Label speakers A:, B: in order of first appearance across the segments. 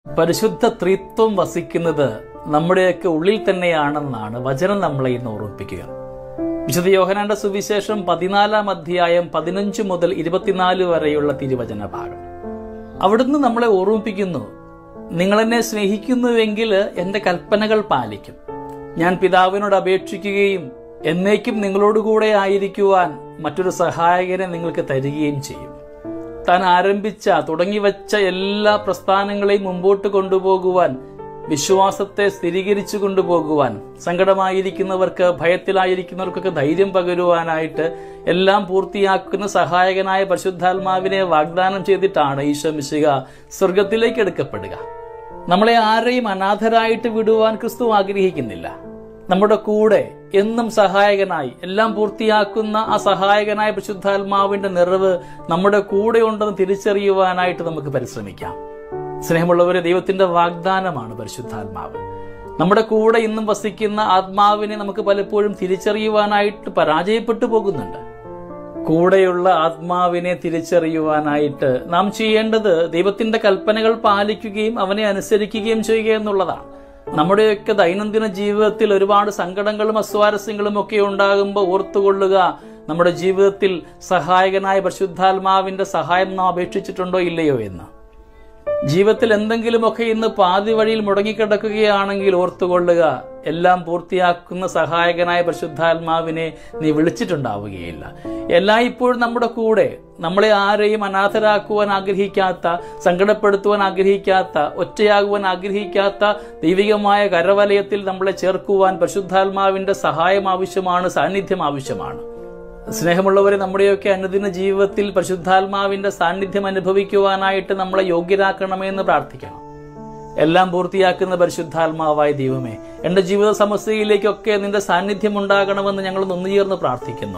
A: പരിശുദ്ധ ത്രിത്വം വസിക്കുന്നത് നമ്മുടെയൊക്കെ ഉള്ളിൽ തന്നെയാണെന്നാണ് വചനം നമ്മളെ ഇന്ന് ഓർമ്മിപ്പിക്കുക വിശുദ്ധ യോഹനാന്റെ സുവിശേഷം പതിനാലാം അധ്യായം പതിനഞ്ച് മുതൽ ഇരുപത്തിനാല് വരെയുള്ള തിരുവചന ഭാഗം അവിടുന്ന് നമ്മളെ ഓർമ്മിപ്പിക്കുന്നു നിങ്ങളെന്നെ സ്നേഹിക്കുന്നുവെങ്കിൽ എൻ്റെ കൽപ്പനകൾ പാലിക്കും ഞാൻ പിതാവിനോട് അപേക്ഷിക്കുകയും എന്നേക്കും നിങ്ങളോടുകൂടെ ആയിരിക്കുവാൻ മറ്റൊരു സഹായകനെ നിങ്ങൾക്ക് തരികയും ചെയ്യും താൻ ആരംഭിച്ച തുടങ്ങിവച്ച എല്ലാ പ്രസ്ഥാനങ്ങളെയും മുമ്പോട്ട് കൊണ്ടുപോകുവാൻ വിശ്വാസത്തെ സ്ഥിരീകരിച്ചു കൊണ്ടുപോകുവാൻ സങ്കടമായിരിക്കുന്നവർക്ക് ഭയത്തിലായിരിക്കുന്നവർക്കൊക്കെ ധൈര്യം പകരുവാനായിട്ട് എല്ലാം പൂർത്തിയാക്കുന്ന സഹായകനായ പരിശുദ്ധാത്മാവിനെ വാഗ്ദാനം ചെയ്തിട്ടാണ് ഈശോ മിശിക സ്വർഗത്തിലേക്ക് എടുക്കപ്പെടുക നമ്മളെ ആരെയും അനാഥരായിട്ട് വിടുവാൻ ക്രിസ്തു ആഗ്രഹിക്കുന്നില്ല നമ്മുടെ കൂടെ എന്നും സഹായകനായി എല്ലാം പൂർത്തിയാക്കുന്ന ആ സഹായകനായ പരിശുദ്ധാത്മാവിന്റെ നിറവ് നമ്മുടെ കൂടെ ഉണ്ടെന്ന് തിരിച്ചറിയുവാനായിട്ട് നമുക്ക് പരിശ്രമിക്കാം സ്നേഹമുള്ളവരെ ദൈവത്തിന്റെ വാഗ്ദാനമാണ് പരിശുദ്ധാത്മാവ് നമ്മുടെ കൂടെ ഇന്നും വസിക്കുന്ന ആത്മാവിനെ നമുക്ക് പലപ്പോഴും തിരിച്ചറിയുവാനായിട്ട് പരാജയപ്പെട്ടു പോകുന്നുണ്ട് കൂടെയുള്ള ആത്മാവിനെ തിരിച്ചറിയുവാനായിട്ട് നാം ചെയ്യേണ്ടത് ദൈവത്തിന്റെ കൽപ്പനകൾ പാലിക്കുകയും അവനെ അനുസരിക്കുകയും ചെയ്യുക എന്നുള്ളതാണ് നമ്മുടെയൊക്കെ ദൈനംദിന ജീവിതത്തിൽ ഒരുപാട് സങ്കടങ്ങളും അസ്വാരസ്യങ്ങളും ഒക്കെ ഉണ്ടാകുമ്പോൾ ഓർത്തുകൊള്ളുക നമ്മുടെ ജീവിതത്തിൽ സഹായകനായ പരിശുദ്ധാത്മാവിന്റെ സഹായം നാം അപേക്ഷിച്ചിട്ടുണ്ടോ ഇല്ലയോ എന്ന് ജീവിതത്തിൽ എന്തെങ്കിലുമൊക്കെ ഇന്ന് പാതി വഴിയിൽ മുടങ്ങിക്കിടക്കുകയാണെങ്കിൽ ഓർത്തുകൊള്ളുക എല്ലാം പൂർത്തിയാക്കുന്ന സഹായകനായ പരിശുദ്ധാത്മാവിനെ നീ വിളിച്ചിട്ടുണ്ടാവുകയില്ല എല്ലായ്പ്പോഴും നമ്മുടെ കൂടെ നമ്മളെ ആരെയും അനാഥരാക്കുവാൻ ആഗ്രഹിക്കാത്ത സങ്കടപ്പെടുത്തുവാൻ ആഗ്രഹിക്കാത്ത ഒറ്റയാകുവാൻ ആഗ്രഹിക്കാത്ത ദൈവികമായ കരവലയത്തിൽ നമ്മളെ ചേർക്കുവാൻ പരിശുദ്ധാത്മാവിന്റെ സഹായം ആവശ്യമാണ് സാന്നിധ്യം ആവശ്യമാണ് സ്നേഹമുള്ളവരെ നമ്മുടെയൊക്കെ അനുദിന ജീവിതത്തിൽ പരിശുദ്ധാത്മാവിന്റെ സാന്നിധ്യം അനുഭവിക്കുവാനായിട്ട് നമ്മളെ യോഗ്യരാക്കണമെന്ന് പ്രാർത്ഥിക്കണം എല്ലാം പൂർത്തിയാക്കുന്ന പരിശുദ്ധാത്മാവായ ദൈവമേ എന്റെ ജീവിത സമസ്യയിലേക്കൊക്കെ നിന്റെ സാന്നിധ്യം ഉണ്ടാകണമെന്ന് ഞങ്ങൾ ഒന്നുചേർന്ന് പ്രാർത്ഥിക്കുന്നു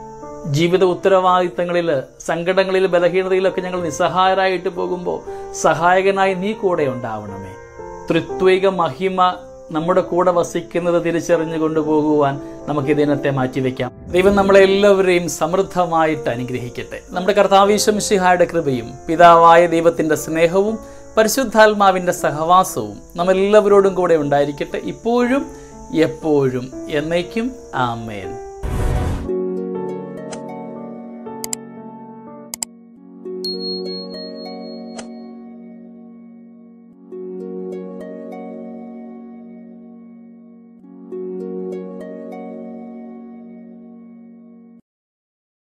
A: ജീവിത ഉത്തരവാദിത്തങ്ങളിൽ സങ്കടങ്ങളിൽ ബലഹീനതയിലൊക്കെ ഞങ്ങൾ നിസ്സഹായരായിട്ട് പോകുമ്പോൾ സഹായകനായി നീ കൂടെ ഉണ്ടാവണമേ ത്രിത്വിക മഹിമ നമ്മുടെ കൂടെ വസിക്കുന്നത് തിരിച്ചറിഞ്ഞു കൊണ്ടുപോകുവാൻ നമുക്ക് ഈ ദിനത്തെ മാറ്റിവെക്കാം ദൈവം നമ്മളെ എല്ലാവരെയും സമൃദ്ധമായിട്ട് അനുഗ്രഹിക്കട്ടെ നമ്മുടെ കർത്താവീശംഷിഹായുടെ കൃപയും പിതാവായ ദൈവത്തിന്റെ സ്നേഹവും പരിശുദ്ധാത്മാവിന്റെ സഹവാസവും നമ്മളെല്ലാവരോടും കൂടെ ഉണ്ടായിരിക്കട്ടെ ഇപ്പോഴും എപ്പോഴും എന്നേക്കും ആമേൻ